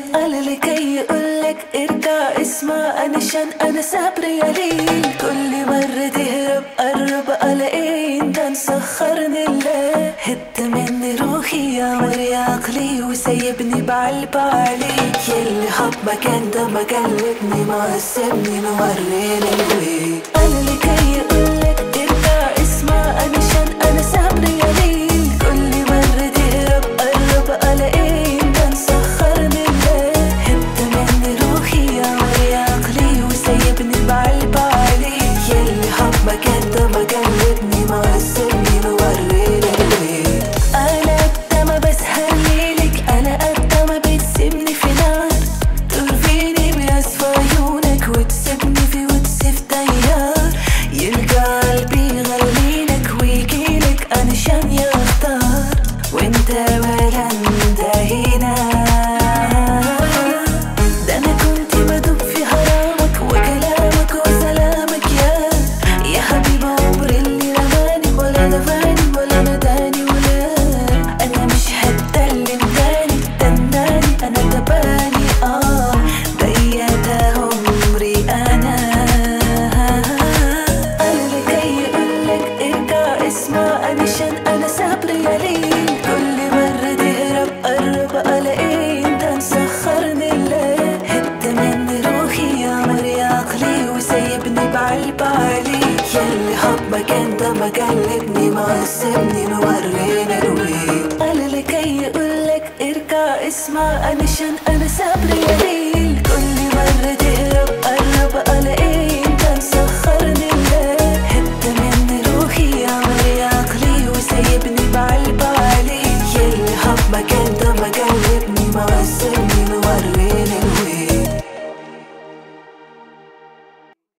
قال لي كي يقولك ارجع اسمع انا شان انا صبري قليل كل مرة تهرب قرب الاقي انت مسخرني الله هد مني روحي يا مري عقلي وسايبني بعلب عليك يلي حب مكان ده ما قلبني ما سابني موريني الويك قال لي كي يقولك ارجع اسمع انا شان انا صبري قليل كل مرة تهرب قرب الاقي انت مسخرني الله هد مني روحي يا مري عقلي وسايبني بعلب عليك يلي حب مكان ده ما قلبني ما سابني موريني الويك انا قد ما بسهر ليلك انا قد ما بتسيبني في نار ترفيني بأسفى عيونك وتسيبني في وتسيب تيار يلقى قلبي يغليلك ويجيلك انا شان يختار وانت ولا انت هنا ده انا كنت بدوب في حرامك وكلامك وسلامك يا يا حبيب عمري اللي رماني ولا دفاني ولا نداني ولا انا مش هتكلم تاني تناني انا تباني اه ضيعت عمري انا انا اللي جاي يقولك ارجع اسمع انا شان انا صبري قليل كل مرة تهرب قرب الاقي انت مسخرني الله هد مني روحي يا مري عقلي وسايبني بعلب عليك يلي حب مكان ده ما قلبني ما سابني موريني الويك قال اللي جاي يقولك ارجع اسمع انا شان انا صبري قليل كل مرة تهرب قرب الاقي انت مسخرني الله هد مني روحي يا مري عقلي وسايبني بعلب عليك يلي حب مكان ده ما قلبني ما سابني موريني